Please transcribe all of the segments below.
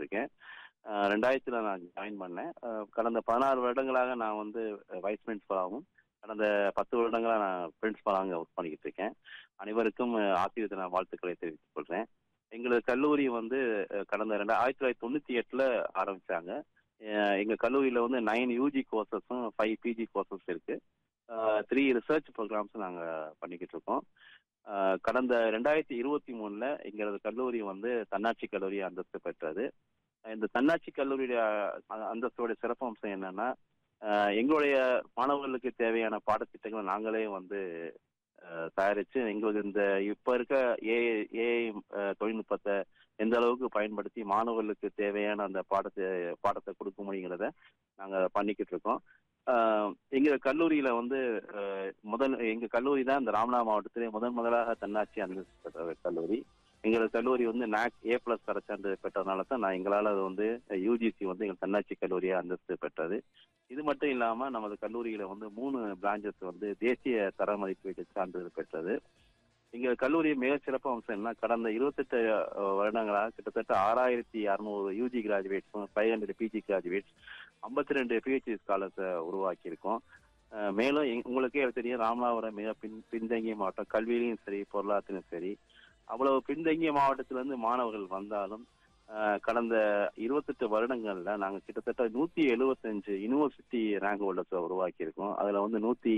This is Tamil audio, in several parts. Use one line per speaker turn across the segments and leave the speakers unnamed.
இருக்கேன் ரெண்டாயிரத்தில் நான் ஜாயின் பண்ணேன் அஹ், கடந்த பதினாறு வருடங்களாக நான் வந்து வைஸ் பிரின்சிபலாகவும் கடந்த பத்து வருடங்களாக நான் பிரின்சிபலாக அங்கே ஒர்க் பண்ணிக்கிட்டு இருக்கேன் அனைவருக்கும் அஹ், ஆசிரியர் தின வாழ்த்துக்களை தெரிவித்துக் கொள்கிறேன் எங்களது கல்லூரி வந்து அஹ், கடந்த ரெண்டா ஆயிரத்தி தொள்ளாயிரத்தி தொண்ணூற்றி எட்டில் ஆரம்பித்தாங்க எங்கள் கல்லூரியில் வந்து நைன் யூஜி கோர்சஸும் ஃபைவ் பிஜி கோர்சஸ் இருக்குது த்ரீ ரிசர்ச் ப்ரோக்ராம்ஸும் நாங்கள் பண்ணிக்கிட்டு இருக்கோம் அஹ், கடந்த ரெண்டாயிரத்தி இருபத்தி மூணில் எங்களது கல்லூரி வந்து தன்னாட்சி கல்லூரி அந்தஸ்து பெற்றது இந்த தன்னாட்சி கல்லூரியுடைய அஹ், அந்தஸ்தோடைய சிறப்பம்சம் என்னன்னா அஹ், எங்களுடைய மாணவர்களுக்கு தேவையான பாடத்திட்டங்களை நாங்களே வந்து அஹ், தயாரித்து எங்களுக்கு இந்த இப்போ இருக்க ஏஐ ஏஐ தொழில்நுட்பத்தை எந்த அளவுக்கு பயன்படுத்தி மாணவர்களுக்கு தேவையான அந்த பாடத்தை பாடத்தை கொடுக்க முடியுங்கிறத நாங்கள் பண்ணிக்கிட்டு இருக்கோம் அஹ், எங்க கல்லூரியில வந்து அஹ், முதல் எங்க கல்லூரி தான் இந்த ராமநாத மாவட்டத்திலே முதன் முதலாக தன்னாட்சி அந்தஸ்து பெற்ற கல்லூரி எங்களது கல்லூரி வந்து நாக் ஏ பிளஸ் தரச்சான்று பெற்றதுனால தான் நான் எங்களால் அது வந்து யூஜிசி வந்து எங்கள் தன்னாட்சி கல்லூரியாக அந்தஸ்து பெற்றது இது மட்டும் இல்லாமல் நமது கல்லூரியில வந்து மூணு பிரான்ச்சஸ் வந்து தேசிய தர மதிப்பீட்டு சான்றிதழ் பெற்றது எங்கள் கல்லூரி மிக சிறப்பு அம்சம் என்ன கடந்த இருபத்தெட்டு அஹ், வருடங்களாக கிட்டத்தட்ட ஆறாயிரத்தி அறுநூறு யூஜி கிராஜுவேட்ஸும் ஃபைவ் ஹண்ட்ரட் பிஜி கிராஜுவேட்ஸ் ஐம்பத்தி ரெண்டு பிஹெச்டி ஸ்காலர்ஸை உருவாக்கியிருக்கோம் அஹ், மேலும் எங்க- உங்களுக்கே தெரியும் ராமநாதபுரம் மிக பின் பின்தங்கிய மாவட்டம் கல்வியிலையும் சரி பொருளாதாரத்திலும் சரி அவ்வளவு பின்தங்கிய மாவட்டத்திலிருந்து மாணவர்கள் வந்தாலும் அஹ், கடந்த இருபத்தெட்டு வருடங்கள்ல நாங்க கிட்டத்தட்ட நூத்தி எழுபத்தஞ்சு யூனிவர்சிட்டி ரேங்க் ஹோல்டர்ஸை உருவாக்கியிருக்கோம் அதுல வந்து நூத்தி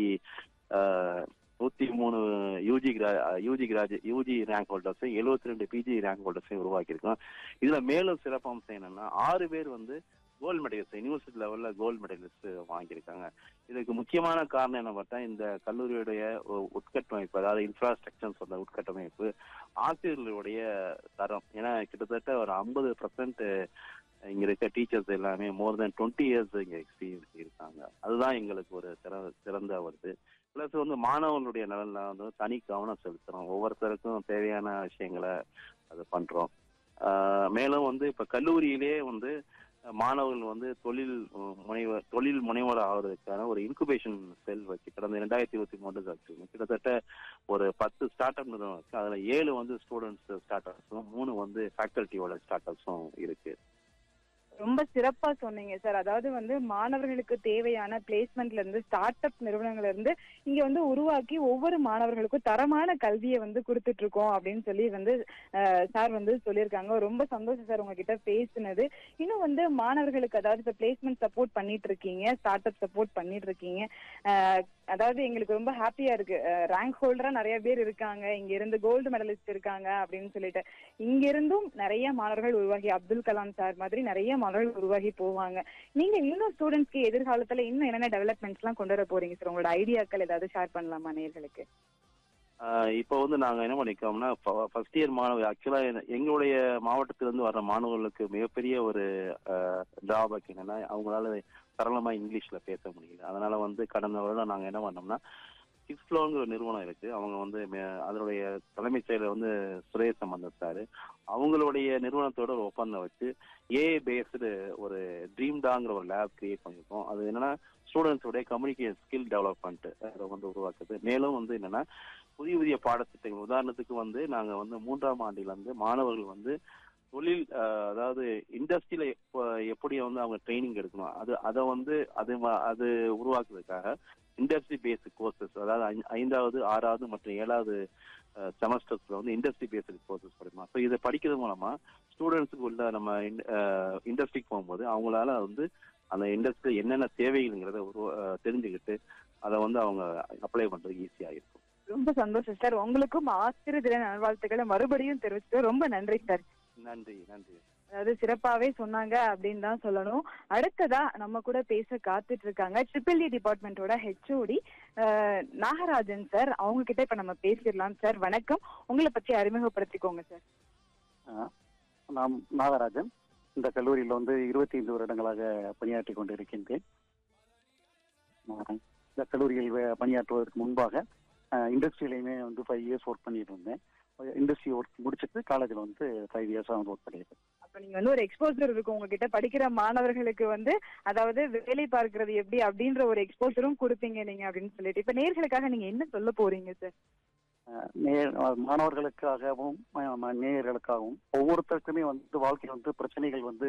அஹ், நூத்தி மூணு யூஜி கிரா யூஜி கிராஜு யூஜி ரேங்க் ஹோல்டர்ஸையும் எழுபத்தி ரெண்டு பிஜி ரேங்க் ஹோல்டர்ஸையும் உருவாக்கியிருக்கோம் இதுல மேலும் சிறப்பு அம்சம் என்னன்னா ஆறு பேர் வந்து கோல்டு மெடலிஸ்ட் யூனிவர்சிட்டி லெவல்ல கோல்டு மெடலிஸ்ட் வாங்கியிருக்காங்க இதுக்கு முக்கியமான காரணம் என்ன பார்த்தா இந்த கல்லூரியுடைய உ- உட்கட்டமைப்பு அதாவது இன்ஃப்ராஸ்ட்ரக்சர் சொல்ற உட்கட்டமைப்பு ஆசிரியர்களுடைய தரம் ஏன்னா கிட்டத்தட்ட ஒரு ஐம்பது பர்சன்ட் இங்க இருக்க டீச்சர்ஸ் எல்லாமே மோர் தென் டுவெண்ட்டி இயர்ஸ் இங்க எக்ஸ்பீரியன்ஸ் இருக்காங்க அதுதான் எங்களுக்கு ஒரு சிற- சிறந்த வருது பிளஸ் வந்து மாணவர்களுடைய நலன்ல வந்து தனி கவனம் செலுத்துறோம் ஒவ்வொருத்தருக்கும் தேவையான விஷயங்களை அது பண்றோம் ஆஹ் மேலும் வந்து இப்ப கல்லூரியிலே வந்து மாணவர்கள் வந்து தொழில் அஹ், முனைவர் தொழில் முனைவர் ஆகிறதுக்கான ஒரு இன்குபேஷன் செல் வச்சு கடந்த ரெண்டாயிரத்தி இருபத்தி மூணு வச்சு கிட்டத்தட்ட ஒரு பத்து ஸ்டார்ட் அப் நிறுவனம் இருக்கு அதுல ஏழு வந்து ஸ்டூடெண்ட்ஸ் ஸ்டார்ட் அப்ஸும் மூணு வந்து ஃபேக்கல்ட்டியோட ஸ்டார்ட் அப்ஸும் இருக்கு
ரொம்ப சிறப்பா சொன்னீங்க சார் அதாவது வந்து மாணவர்களுக்கு தேவையான பிளேஸ்மெண்ட்ல இருந்து ஸ்டார்ட் அப் நிறுவனங்கள்ல இருந்து இங்க வந்து உருவாக்கி ஒவ்வொரு மாணவர்களுக்கும் தரமான கல்வியை வந்து கொடுத்துட்டு இருக்கோம் அப்படின்னு சொல்லி வந்து சார் வந்து சொல்லியிருக்காங்க ரொம்ப சந்தோஷம் சார் உங்ககிட்ட பேசினது இன்னும் வந்து மாணவர்களுக்கு அதாவது இப்ப பிளேஸ்மெண்ட் சப்போர்ட் பண்ணிட்டு இருக்கீங்க ஸ்டார்ட் அப் சப்போர்ட் பண்ணிட்டு இருக்கீங்க அஹ், அதாவது எங்களுக்கு ரொம்ப ஹாப்பியா இருக்கு ரேங்க் ஹோல்டரா நிறைய பேர் இருக்காங்க இங்க இருந்து கோல்டு மெடலிஸ்ட் இருக்காங்க அப்படின்னு சொல்லிட்டு இங்க இருந்தும் நிறைய மாணவர்கள் உருவாகி அப்துல் கலாம் சார் மாதிரி நிறைய மாணவர்கள் உருவாகி போவாங்க நீங்க இன்னும் ஸ்டூடெண்ட்ஸ்க்கு எதிர்காலத்துல இன்னும் என்னென்ன டெவலப்மெண்ட்ஸ் எல்லாம் கொண்டு வர போறீங்க சார் உங்களோட ஐடியாக்கள் ஏதாவது ஷேர் பண்ணலாமா நேயர்களுக்கு
ஆஹ் இப்போ வந்து நாங்க என்ன பண்ணிக்கோம்னா ஃபர்ஸ்ட் இயர் மாணவர் ஆக்சுவலா எங்களுடைய மாவட்டத்திலிருந்து வர்ற மாணவர்களுக்கு மிகப்பெரிய ஒரு டிராபேக் என்னன்னா அவங்களால சரளமா இங்கிலீஷ்ல பேச முடியல அதனால வந்து கடந்த வருடம் நாங்க என்ன பண்ணோம்னா கிஸ்ஃப்ளோங்கிற ஒரு நிறுவனம் இருக்கு அவங்க வந்து மே- அதனுடைய தலைமைச் செயலர் வந்து சுரேஷ் சம்பந்தர் சார் அவங்களுடைய நிறுவனத்தோட ஒரு ஒப்பந்தம் வச்சு ஏ பேஸ்டு ஒரு ட்ரீம் டாங்கிற ஒரு லேப் கிரியேட் பண்ணியிருக்கோம் அது என்னன்னா ஸ்டூடெண்ட்ஸோடைய கம்யூனிகேஷன் ஸ்கில் டெவலப்மெண்ட் அதை வந்து உருவாக்குது மேலும் வந்து என்னன்னா புதிய புதிய பாடத்திட்டங்கள் உதாரணத்துக்கு வந்து நாங்க வந்து மூன்றாம் ஆண்டில் வந்து மாணவர்கள் வந்து தொழில் அஹ், அதாவது இண்டஸ்ட்ரியில எப்படி வந்து அவங்க ட்ரைனிங் எடுக்கணும் அது அதை வந்து அது ம- அது உருவாக்குறதுக்காக இண்டஸ்ட்ரி பேஸ்டு கோர்சஸ் அதாவது ஐ- ஐந்தாவது ஆறாவது மற்றும் ஏழாவது செமஸ்டர்ஸ்ல வந்து இண்டஸ்ட்ரி பேஸ்டு கோர்சஸ் படிக்கலாம் ஸோ இதை படிக்கிறது மூலமா ஸ்டூடெண்ட்ஸுக்கு உள்ள நம்ம இண்டஸ்ட்ரிக்கு போகும்போது அவங்களால வந்து அந்த இண்டஸ்ட்ரி என்னென்ன தேவைகள்ங்கிறத உருவா- அஹ், தெரிஞ்சுக்கிட்டு அதை வந்து அவங்க அப்ளை பண்றதுக்கு ஈஸியா இருக்கும்
ரொம்ப சந்தோஷம் சார் உங்களுக்கும் ஆசிரியர் தின நல்வாழ்த்துக்களை மறுபடியும் தெரிவிச்சுட்டு ரொம்ப நன்றி சார்
நன்றி நன்றி
அதாவது சிறப்பாவே சொன்னாங்க அப்படின்னு தான் சொல்லணும் அடுத்ததா நம்ம கூட பேச காத்துட்டு இருக்காங்க ட்ரிபிள் இ டிபார்ட்மெண்டோட ஹெச்ஓடி நாகராஜன் சார் அவங்க கிட்ட இப்ப நம்ம பேசிடலாம் சார் வணக்கம் உங்களை பத்தி அறிமுகப்படுத்திக்கோங்க சார்
ஆஹ் நான் நாகராஜன் இந்த கல்லூரியில் வந்து இருபத்தி ஐந்து வருடங்களாக பணியாற்றி கொண்டு இருக்கின்றேன் ஆஹ் இந்த கல்லூரியில் வே- பணியாற்றுவதற்கு முன்பாக இண்டஸ்ட்ரியிலையுமே வந்து ஃபைவ் இயர்ஸ் ஒர்க் பண்ணிட்டு இருந்தேன் இண்டஸ்ட்ரி ஒர்க் முடிச்சிட்டு காலேஜில் வந்து ஃபைவ் இயர்ஸாக வந்து ஒர்க் பண்ணியிருக்கேன்
அப்ப நீங்க வந்து ஒரு எக்ஸ்போசர் இருக்கும் உங்ககிட்ட படிக்கிற மாணவர்களுக்கு வந்து அதாவது வேலை பார்க்கிறது எப்படி அப்படின்ற ஒரு எக்ஸ்போசரும் கொடுப்பீங்க நீங்க அப்படின்னு சொல்லிட்டு இப்ப நேர்களுக்காக நீங்க என்ன சொல்ல போறீங்க சார்
ஆஹ் நேர் மாணவர்களுக்காகவும் ம- ம- நேயர்களுக்காகவும் ஒவ்வொருத்தருக்குமே வந்து வாழ்க்கையில் வந்து பிரச்சனைகள் வந்து